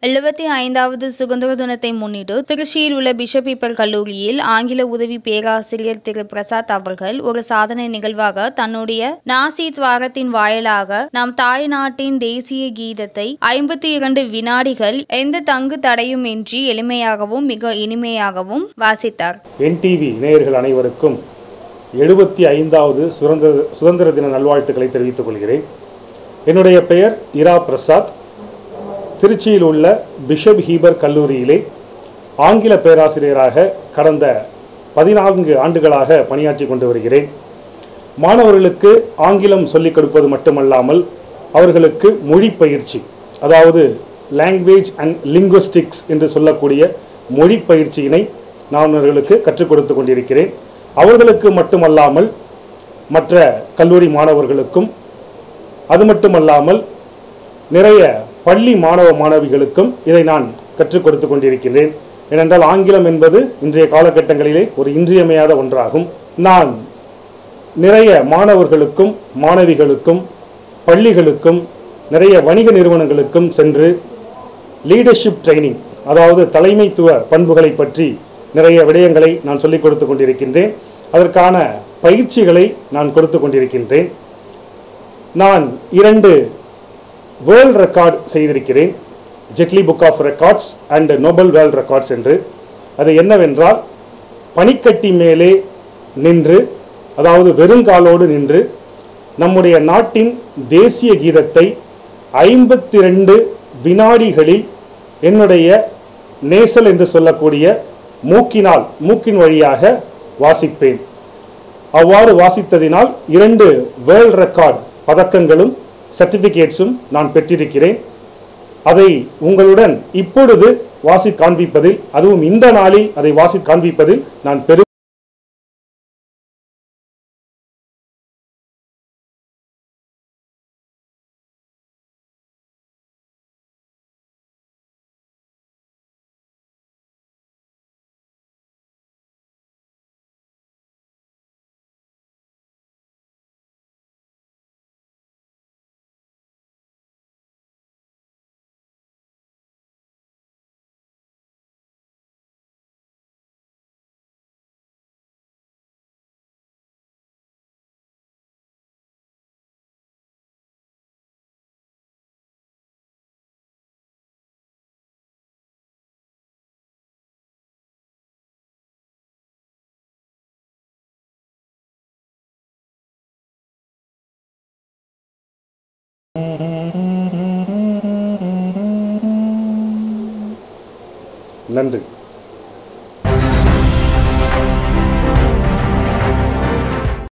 எழுபத்தி ஐந்தாவது சுதந்திர தினத்தை முன்னிட்டு திருச்சியில் உள்ள பிஷப் பீப்பர் கல்லூரியில் ஆங்கில உதவி பேராசிரியர் திரு பிரசாத் அவர்கள் ஒரு சாதனை நிகழ்வாக தன்னுடைய நாசி துவாரத்தின் வாயிலாக நம் தாய் நாட்டின் தேசிய கீதத்தை ஐம்பத்தி இரண்டு வினாடிகள் எந்த தங்கு தடையுமின்றி எளிமையாகவும் மிக இனிமையாகவும் வாசித்தார் என்டிவி நேயர்கள் அனைவருக்கும் எழுபத்தி ஐந்தாவது சுதந்திர சுதந்திர தின நல்வாழ்த்துக்களை தெரிவித்துக் கொள்கிறேன் என்னுடைய பெயர் இரா பிரசாத் திருச்சியில் உள்ள பிஷப் ஹீபர் கல்லூரியிலே ஆங்கில பேராசிரியராக கடந்த பதினான்கு ஆண்டுகளாக பணியாற்றி கொண்டு வருகிறேன் மாணவர்களுக்கு ஆங்கிலம் சொல்லிக் கொடுப்பது மட்டுமல்லாமல் அவர்களுக்கு மொழி பயிற்சி அதாவது லாங்குவேஜ் அண்ட் லிங்குவிஸ்டிக்ஸ் என்று சொல்லக்கூடிய மொழி பயிற்சியினை நான் அவர்களுக்கு கற்றுக் கொடுத்து கொண்டிருக்கிறேன் அவர்களுக்கு மட்டுமல்லாமல் மற்ற கல்லூரி மாணவர்களுக்கும் அது மட்டுமல்லாமல் நிறைய பள்ளி மாணவ மாணவிகளுக்கும் இதை நான் கற்றுக் கொடுத்து கொண்டிருக்கிறேன் ஏனென்றால் ஆங்கிலம் என்பது இன்றைய காலகட்டங்களிலே ஒரு இன்றியமையாத ஒன்றாகும் நான் நிறைய மாணவர்களுக்கும் மாணவிகளுக்கும் பள்ளிகளுக்கும் நிறைய வணிக நிறுவனங்களுக்கும் சென்று லீடர்ஷிப் ட்ரைனிங் அதாவது தலைமைத்துவ பண்புகளை பற்றி நிறைய விடயங்களை நான் சொல்லிக் கொடுத்து கொண்டிருக்கின்றேன் அதற்கான பயிற்சிகளை நான் கொடுத்து கொண்டிருக்கின்றேன் நான் இரண்டு வேர்ல்ட் ரெக்கார்ட் செய்திருக்கிறேன் ஜெட்லி book of records and noble world records என்று அது என்னவென்றால் பனிக்கட்டி மேலே நின்று அதாவது வெறுங்காலோடு நின்று நம்முடைய நாட்டின் தேசிய கீதத்தை ஐம்பத்தி ரெண்டு வினாடிகளில் என்னுடைய நேசல் என்று சொல்லக்கூடிய மூக்கினால் மூக்கின் வழியாக வாசிப்பேன் அவ்வாறு வாசித்ததினால் இரண்டு வேர்ல்ட் ரெக்கார்ட் பதக்கங்களும் சர்டிபிகேட்ஸும் நான் பெற்றிருக்கிறேன் அதை உங்களுடன் இப்பொழுது வாசி காண்பிப்பதில் அதுவும் இந்த நாளில் அதை வாசி காண்பிப்பதில் நான் பெரும் நன்றி